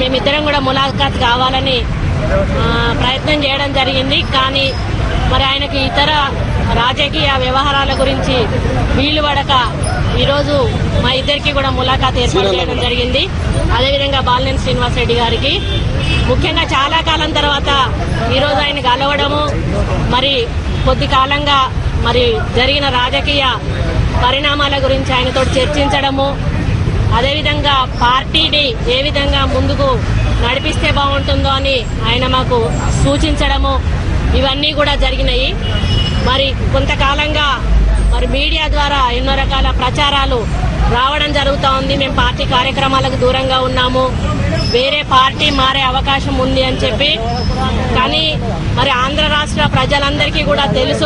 మేమిద్దరం కూడా ములాఖాత్ కావాలని ఆ, ప్రయత్నం చేయడం జరిగింది కానీ మరి ఆయనకి ఇతర రాజకీయ వ్యవహారాల గురించి వీలు పడక ఈరోజు మా ఇద్దరికి కూడా ములాఖాత్ ఏర్పాటు చేయడం జరిగింది అదేవిధంగా బాలినేని శ్రీనివాస్ రెడ్డి గారికి ముఖ్యంగా చాలా కాలం తర్వాత ఈరోజు ఆయన కలవడము మరి కొద్ది కాలంగా మరి జరిగిన రాజకీయ పరిణామాల గురించి ఆయనతో చర్చించడము అదేవిధంగా పార్టీని ఏ విధంగా ముందుకు నడిపిస్తే బాగుంటుందో అని ఆయన మాకు సూచించడము ఇవన్నీ కూడా జరిగినాయి మరి కొంతకాలంగా మరి మీడియా ద్వారా ఎన్నో రకాల ప్రచారాలు రావడం జరుగుతూ ఉంది మేము పార్టీ కార్యక్రమాలకు దూరంగా ఉన్నాము వేరే పార్టీ మారే అవకాశం ఉంది అని చెప్పి కానీ మరి ఆంధ్ర రాష్ట్ర ప్రజలందరికీ కూడా తెలుసు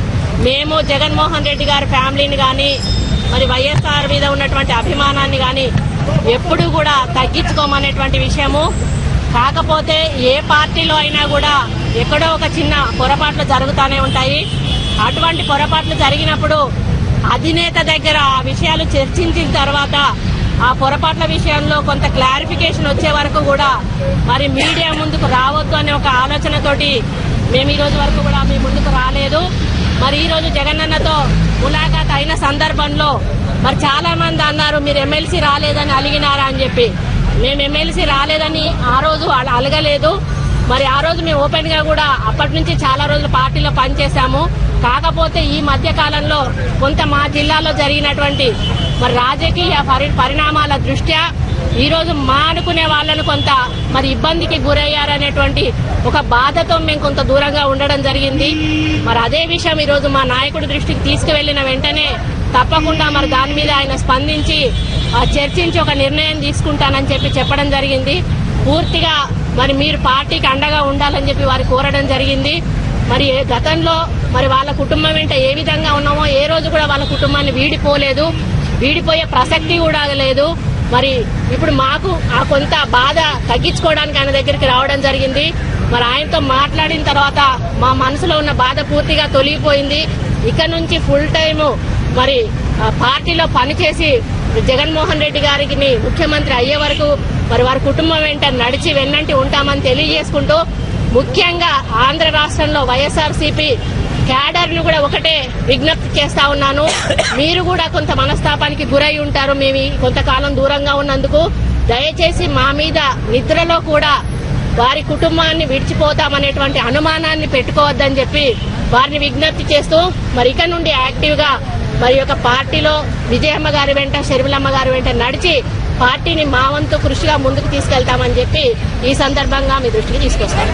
మేము జగన్మోహన్ రెడ్డి గారి ఫ్యామిలీని కానీ మరి వైఎస్ఆర్ మీద ఉన్నటువంటి అభిమానాన్ని కానీ ఎప్పుడు కూడా తగ్గించుకోమనేటువంటి విషయము కాకపోతే ఏ పార్టీలో అయినా కూడా ఎక్కడో ఒక చిన్న పొరపాట్లు జరుగుతూనే ఉంటాయి అటువంటి పొరపాట్లు జరిగినప్పుడు అధినేత దగ్గర ఆ విషయాలు చర్చించిన తర్వాత ఆ పొరపాట్ల విషయంలో కొంత క్లారిఫికేషన్ వచ్చే వరకు కూడా మరి మీడియా ముందుకు రావద్దు అనే ఒక ఆలోచనతోటి మేము ఈ రోజు వరకు కూడా మీ ముందుకు రాలేదు మరి ఈ రోజు జగనన్నతో ములాఖాత్ అయిన సందర్భంలో మరి చాలా మంది అన్నారు మీరు ఎమ్మెల్సీ రాలేదని అలిగినారా అని చెప్పి మేము ఎమ్మెల్సీ రాలేదని ఆ రోజు అల- అలగలేదు మరి ఆ రోజు మేము ఓపెన్ గా కూడా అప్పటి నుంచి చాలా రోజులు పార్టీలో పనిచేశాము కాకపోతే ఈ మధ్య కాలంలో కొంత మా జిల్లాలో జరిగినటువంటి మరి రాజకీయ పరి పరిణామాల దృష్ట్యా ఈ రోజు మా అనుకునే వాళ్ళను కొంత మరి ఇబ్బందికి గురయ్యారనేటువంటి ఒక బాధతో మేము కొంత దూరంగా ఉండడం జరిగింది మరి అదే విషయం ఈ రోజు మా నాయకుడి దృష్టికి తీసుకువెళ్లిన వెంటనే తప్పకుండా మరి దాని మీద ఆయన స్పందించి ఆ, చర్చించి ఒక నిర్ణయం తీసుకుంటానని చెప్పి చెప్పడం జరిగింది పూర్తిగా మరి మీరు పార్టీకి అండగా ఉండాలని చెప్పి వారు కోరడం జరిగింది మరి ఏ- గతంలో మరి వాళ్ళ కుటుంబం వెంట ఏ విధంగా ఉన్నామో ఏ రోజు కూడా వాళ్ళ కుటుంబాన్ని వీడిపోలేదు వీడిపోయే ప్రసక్తి కూడా లేదు మరి ఇప్పుడు మాకు ఆ కొంత బాధ తగ్గించుకోవడానికి ఆయన దగ్గరికి రావడం జరిగింది మరి ఆయనతో మాట్లాడిన తర్వాత మా మనసులో ఉన్న బాధ పూర్తిగా తొలగిపోయింది ఇక నుంచి ఫుల్ టైము మరి ఆ, పార్టీలో పనిచేసి జగన్మోహన్ రెడ్డి గారికి ముఖ్యమంత్రి అయ్యే వరకు మరి వారి కుటుంబం వెంట నడిచి వెన్నంటి ఉంటామని తెలియజేసుకుంటూ ముఖ్యంగా ఆంధ్ర రాష్ట్రంలో వైఎస్ఆర్ సిపి క్యాడర్ ను కూడా ఒకటే విజ్ఞప్తి చేస్తా ఉన్నాను మీరు కూడా కొంత మనస్తాపానికి గురై ఉంటారు మేము ఈ కొంతకాలం దూరంగా ఉన్నందుకు దయచేసి మా మీద నిద్రలో కూడా వారి కుటుంబాన్ని విడిచిపోతామనేటువంటి అనుమానాన్ని పెట్టుకోవద్దని చెప్పి వారిని విజ్ఞప్తి చేస్తూ మరి ఇక నుండి యాక్టివ్ గా మరి యొక్క పార్టీలో విజయమ్మ గారి వెంట షర్మిలమ్మ గారి వెంట నడిచి పార్టీని మా వంతు కృషిగా ముందుకు తీసుకెళ్తామని చెప్పి ఈ సందర్భంగా మీ దృష్టికి తీసుకొస్తాను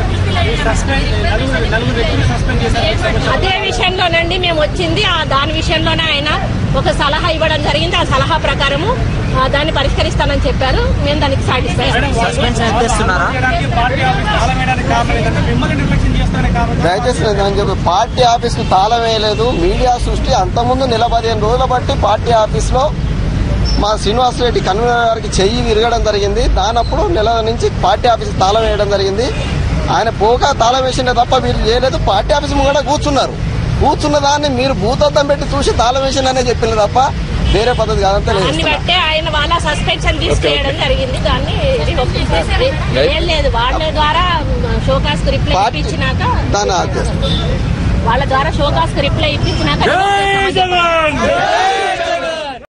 నలుగురు నలుగురు వ్యక్తులు సస్పెండ్ చేశారు అదే విషయంలోనండి మేము వచ్చింది ఆ దాని విషయంలోనే ఆయన ఒక సలహా ఇవ్వడం జరిగింది ఆ సలహా ప్రకారము ఆ, దాన్ని పరిష్కరిస్తానని చెప్పారు మేము దానికి సాటిస్ఫై సస్పెన్షన్ చేస్తున్నారా? చేయడానికి పార్టీ ఆఫీస్ తాళం వేయడానికి కారణం ఏంటంటే మిమ్మల్ని నిర్లక్ష్యం చేస్తానే కాబట్టి దయచేసి నేను అని చెప్పి పార్టీ ఆఫీస్ కు తాళం వేయలేదు మీడియా సృష్టి అంతకుముందు నెల పదిహేను రోజుల బట్టి పార్టీ ఆఫీస్ లో మా శ్రీనివాస్ రెడ్డి కన్వీనర్ గారికి చెయ్యి విరగడం జరిగింది దానప్పుడు నెల నుంచి పార్టీ ఆఫీస్ తాళం వేయడం జరిగింది ఆయన పోక తాళం వేసిండే తప్ప మీరు చేయలేదు పార్టీ ఆఫీస్ ముంగడ కూర్చున్నారు కూర్చున్న దాన్ని మీరు భూతద్దం పెట్టి చూసి తాళం వేసిందనే చెప్పింది తప్ప వేరే పద్ధతి కాదంతా దాన్ని లేదు బట్టే ఆయన వాళ్ళ సస్పెన్షన్ తీసుకెయడం జరిగింది దాన్ని ఒప్పుకుంటుంది. ఏం లేదు వాళ్ళ ద్వారా షోకాస్ కు రిప్లై పార్టీ ఇప్పించినాక దాన్ని ఆదేశం వాళ్ళ ద్వారా షోకాస్ కు రిప్లై ఇప్పించినాక